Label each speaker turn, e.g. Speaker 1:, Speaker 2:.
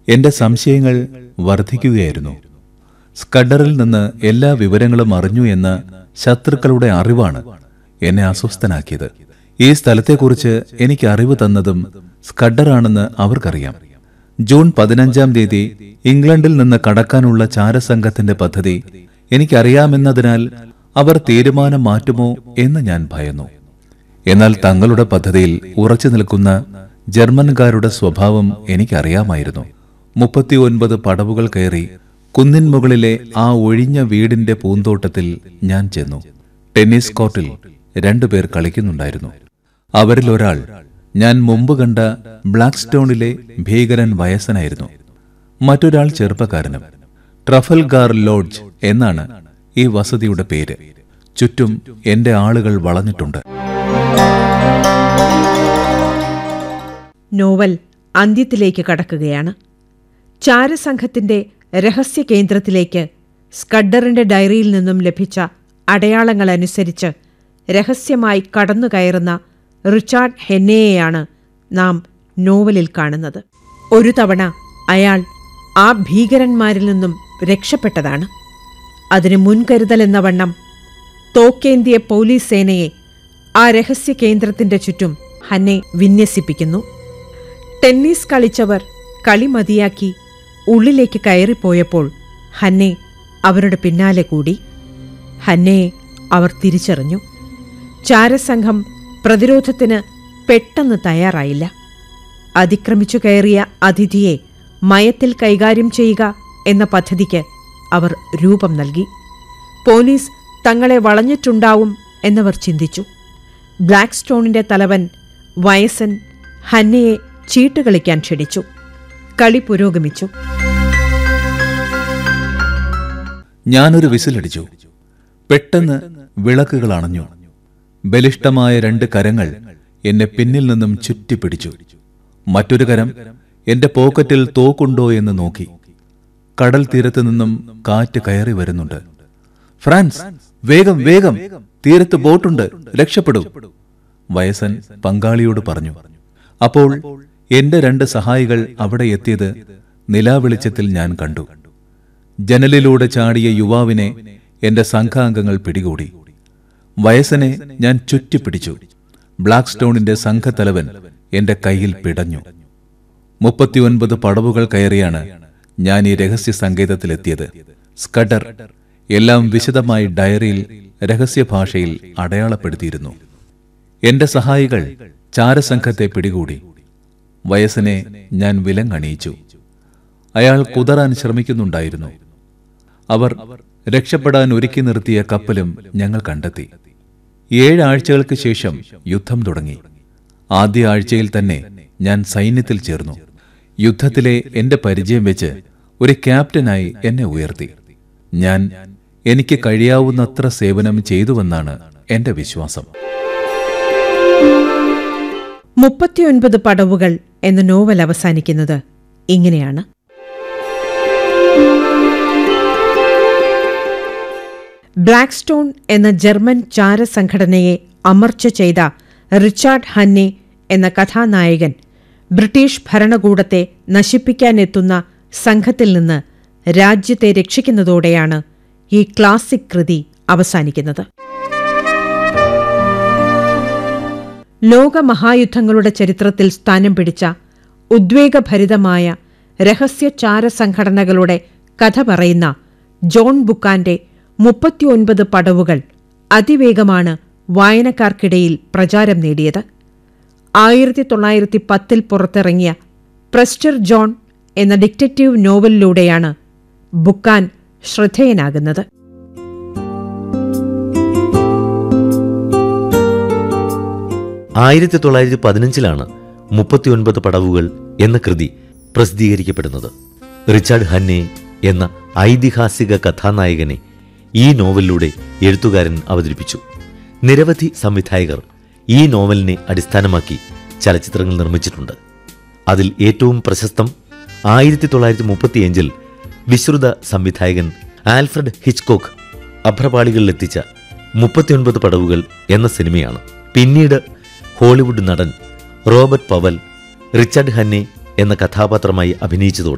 Speaker 1: എന്റെ സംശയങ്ങൾ വർദ്ധിക്കുകയായിരുന്നു സ്കഡറിൽ നിന്ന് എല്ലാ വിവരങ്ങളും അറിഞ്ഞു എന്ന ശത്രുക്കളുടെ അറിവാണ് എന്നെ അസ്വസ്ഥനാക്കിയത് ഈ സ്ഥലത്തെക്കുറിച്ച് എനിക്ക് അറിവ് തന്നതും സ്കഡറാണെന്ന് അവർക്കറിയാം ജൂൺ പതിനഞ്ചാം തീയതി ഇംഗ്ലണ്ടിൽ നിന്ന് കടക്കാനുള്ള ചാരസംഘത്തിന്റെ പദ്ധതി എനിക്കറിയാമെന്നതിനാൽ അവർ തീരുമാനം മാറ്റുമോ എന്ന് ഞാൻ ഭയന്നു എന്നാൽ തങ്ങളുടെ പദ്ധതിയിൽ ഉറച്ചു നിൽക്കുന്ന ജർമ്മൻകാരുടെ സ്വഭാവം എനിക്കറിയാമായിരുന്നു മുപ്പത്തിയൊൻപത് പടവുകൾ കയറി കുന്നിൻ മുകളിലെ ആ ഒഴിഞ്ഞ വീടിന്റെ പൂന്തോട്ടത്തിൽ ഞാൻ ചെന്നു ടെന്നീസ് കോർട്ടിൽ രണ്ടുപേർ കളിക്കുന്നുണ്ടായിരുന്നു അവരിൽ ഒരാൾ ഞാൻ മുമ്പ് കണ്ട ബ്ലാക്ക് സ്റ്റോണിലെ ഭീകരൻ വയസ്സനായിരുന്നു മറ്റൊരാൾ ചെറുപ്പക്കാരനും ട്രഫൽഗാർ ലോഡ്ജ് എന്നാണ് ഈ വസതിയുടെ പേര് ചുറ്റും എന്റെ ആളുകൾ വളഞ്ഞിട്ടുണ്ട്
Speaker 2: നോവൽ അന്ത്യത്തിലേക്ക് കടക്കുകയാണ് ചാരസംഘത്തിന്റെ രഹസ്യ കേന്ദ്രത്തിലേക്ക് സ്കഡറിന്റെ ഡയറിയിൽ നിന്നും ലഭിച്ച അടയാളങ്ങൾ അനുസരിച്ച് രഹസ്യമായി കടന്നുകയറുന്ന റിച്ചാർഡ് ഹെന്നയെയാണ് നാം നോവലിൽ കാണുന്നത് ഒരു തവണ അയാൾ ആ ഭീകരന്മാരിൽ നിന്നും രക്ഷപ്പെട്ടതാണ് അതിന് മുൻകരുതലെന്ന വണ്ണം തോക്കേന്തിയ പോലീസ് സേനയെ ആ രഹസ്യ കേന്ദ്രത്തിന്റെ ചുറ്റും ഹന്നെ വിന്യസിപ്പിക്കുന്നു ടെന്നീസ് കളിച്ചവർ കളി മതിയാക്കി ഉള്ളിലേക്ക് കയറിപ്പോയപ്പോൾ ഹന്നെ അവരുടെ പിന്നാലെ കൂടി ഹന്നയെ അവർ തിരിച്ചറിഞ്ഞു ചാരസംഘം പ്രതിരോധത്തിന് പെട്ടെന്ന് തയ്യാറായില്ല അതിക്രമിച്ചു കയറിയ അതിഥിയെ മയത്തിൽ കൈകാര്യം ചെയ്യുക എന്ന പദ്ധതിക്ക് അവർ രൂപം നൽകി പോലീസ് തങ്ങളെ വളഞ്ഞിട്ടുണ്ടാവും എന്നവർ ചിന്തിച്ചു ബ്ലാക്ക് സ്റ്റോണിന്റെ തലവൻ വയസ്സൻ ഹന്നയെ ചീട്ടുകളിക്കാൻ ക്ഷണിച്ചു കളി പുരോഗമിച്ചു
Speaker 1: ഞാനൊരു വിസിലടിച്ചു പെട്ടെന്ന് വിളക്കുകൾ അണഞ്ഞു ബലിഷ്ടമായ രണ്ട് കരങ്ങൾ എന്നെ പിന്നിൽ നിന്നും ചുറ്റിപ്പിടിച്ചു മറ്റൊരു കരം എന്റെ പോക്കറ്റിൽ തോക്കുണ്ടോ എന്ന് നോക്കി കടൽ തീരത്ത് നിന്നും കാറ്റ് കയറി വരുന്നുണ്ട് ഫ്രാൻസ് വേഗം വേഗം തീരത്ത് ബോട്ടുണ്ട് രക്ഷപ്പെടൂ വയസ്സൻ പങ്കാളിയോട് പറഞ്ഞു അപ്പോൾ എന്റെ രണ്ട് സഹായികൾ അവിടെ എത്തിയത് നിലാവെളിച്ചത്തിൽ ഞാൻ കണ്ടു ജനലിലൂടെ ചാടിയ യുവാവിനെ എന്റെ സംഘാംഗങ്ങൾ പിടികൂടി വയസ്സനെ ഞാൻ ചുറ്റിപ്പിടിച്ചു ബ്ലാക്ക് സ്റ്റോണിന്റെ സംഘത്തലവൻ എന്റെ കയ്യിൽ പിടഞ്ഞു മുപ്പത്തിയൊൻപത് പടവുകൾ കയറിയാണ് ഞാൻ ഈ രഹസ്യ സങ്കേതത്തിലെത്തിയത് സ്കഡർ എല്ലാം വിശദമായി ഡയറിയിൽ രഹസ്യഭാഷയിൽ അടയാളപ്പെടുത്തിയിരുന്നു എന്റെ സഹായികൾ ചാരസംഘത്തെ പിടികൂടി വയസ്സിനെ ഞാൻ വിലങ്ങണിയിച്ചു അയാൾ കുതറാൻ ശ്രമിക്കുന്നുണ്ടായിരുന്നു അവർ രക്ഷപ്പെടാൻ ഒരുക്കി നിർത്തിയ കപ്പലും ഞങ്ങൾ കണ്ടെത്തി ഏഴ് ആഴ്ചകൾക്ക് ശേഷം യുദ്ധം തുടങ്ങി ആദ്യ ആഴ്ചയിൽ തന്നെ ഞാൻ സൈന്യത്തിൽ ചേർന്നു യുദ്ധത്തിലെ എന്റെ പരിചയം വെച്ച് ഒരു ക്യാപ്റ്റനായി എന്നെ ഉയർത്തി ഞാൻ എനിക്ക് കഴിയാവുന്നത്ര സേവനം ചെയ്തുവെന്നാണ് എന്റെ വിശ്വാസം
Speaker 2: മുപ്പത്തിയൊൻപത് പടവുകൾ എന്ന നോവൽ അവസാനിക്കുന്നത് ഇങ്ങനെയാണ് ബ്ലാക്ക് സ്റ്റോൺ എന്ന ജർമ്മൻ ചാരസംഘടനയെ അമർച്ച ചെയ്ത റിച്ചാർഡ് ഹന്നെ എന്ന കഥാനായകൻ ബ്രിട്ടീഷ് ഭരണകൂടത്തെ നശിപ്പിക്കാനെത്തുന്ന സംഘത്തിൽ നിന്ന് രാജ്യത്തെ രക്ഷിക്കുന്നതോടെയാണ് ഈ ക്ലാസിക് കൃതി അവസാനിക്കുന്നത് ലോകമഹായുദ്ധങ്ങളുടെ ചരിത്രത്തിൽ സ്ഥാനം പിടിച്ച ഉദ്വേഗഭരിതമായ രഹസ്യ ചാരസംഘടനകളുടെ കഥ പറയുന്ന ജോൺ ബുക്കാന്റെ മുപ്പത്തിയൊൻപത് പടവുകൾ അതിവേഗമാണ് വായനക്കാർക്കിടയിൽ പ്രചാരം നേടിയത് ആയിരത്തി തൊള്ളായിരത്തി പത്തിൽ പുറത്തിറങ്ങിയ പ്രസ്റ്റർ ജോൺ എന്ന ഡിറ്റക്റ്റീവ് നോവലിലൂടെയാണ് ബുക്കാൻ ശ്രദ്ധേയനാകുന്നത്
Speaker 3: ആയിരത്തി തൊള്ളായിരത്തി പതിനഞ്ചിലാണ് മുപ്പത്തിയൊൻപത് പടവുകൾ എന്ന കൃതി പ്രസിദ്ധീകരിക്കപ്പെടുന്നത് റിച്ചാർഡ് ഹന്നെ എന്ന ഐതിഹാസിക കഥാനായകനെ ഈ നോവലിലൂടെ എഴുത്തുകാരൻ അവതരിപ്പിച്ചു നിരവധി സംവിധായകർ ഈ നോവലിനെ അടിസ്ഥാനമാക്കി ചലച്ചിത്രങ്ങൾ നിർമ്മിച്ചിട്ടുണ്ട് അതിൽ ഏറ്റവും പ്രശസ്തം ആയിരത്തി തൊള്ളായിരത്തി മുപ്പത്തിയഞ്ചിൽ വിശ്രുത സംവിധായകൻ ആൽഫ്രഡ് ഹിച്ച്കോക്ക് അഭ്രപാളികളിലെത്തിച്ച മുപ്പത്തിയൊൻപത് പടവുകൾ എന്ന സിനിമയാണ് പിന്നീട് ഹോളിവുഡ് നടൻ റോബർട്ട് പവൽ റിച്ചാർഡ് ഹന്നെ എന്ന കഥാപാത്രമായി അഭിനയിച്ചതോടെ